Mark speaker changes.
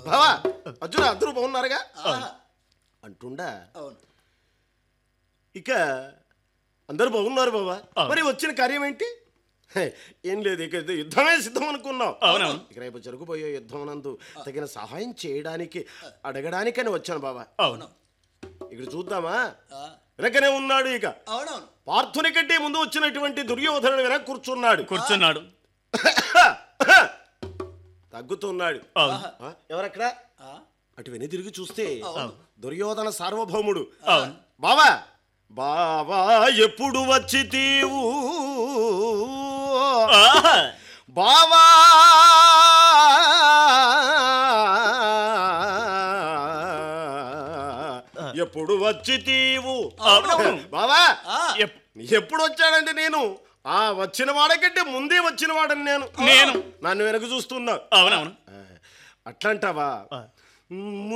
Speaker 1: బావా అర్జున అందరూ బాగున్నారుగా అంటుండా
Speaker 2: అవును
Speaker 1: ఇక అందరూ బాగున్నారు బాబా మరి వచ్చిన కార్యం ఏంటి హే, ఏం లేదు ఇక ఇది యుద్ధమే సిద్ధం అనుకున్నాం
Speaker 3: అవునవును.
Speaker 1: ఇక రేపు జరుగుబోయే యుద్ధం నందు తగిన సహాయం చేయడానికి అడగడానికని వచ్చాను బాబా
Speaker 3: అవును
Speaker 1: ఇక్కడ చూద్దామా
Speaker 2: ఆ,
Speaker 1: వెనకనే ఉన్నాడు ఇక
Speaker 2: అవునవును
Speaker 1: పార్థుని కంటే ముందు వచ్చినటువంటి దుర్యోధనుడు వెనక కూర్చున్నాడు
Speaker 3: కూర్చున్నాడు
Speaker 1: తగ్గుతున్నాడు
Speaker 3: అవును
Speaker 1: ఆ, ఎవరక్కడ
Speaker 2: ఆ,
Speaker 1: అటు వెని తిరిగి చూస్తే దుర్యోధన సార్వభౌముడు
Speaker 3: అవును.
Speaker 1: బావా బావా ఎప్పుడు వచ్చి తీవు
Speaker 3: ఆహా!
Speaker 1: బావా ఎప్పుడు వచ్చి తీవు
Speaker 3: అవునవును.
Speaker 1: బావా
Speaker 2: ఆ,
Speaker 3: ఎప్-
Speaker 1: ఎప్పుడు వచ్చాడంటే నేను ఆ వచ్చిన వాడకంటే ముందే వచ్చిన వాడని నేను
Speaker 3: నేను.
Speaker 1: నన్ను వెనక చూస్తున్నా
Speaker 3: అవునవును
Speaker 1: అట్లంటావా
Speaker 3: ఆ.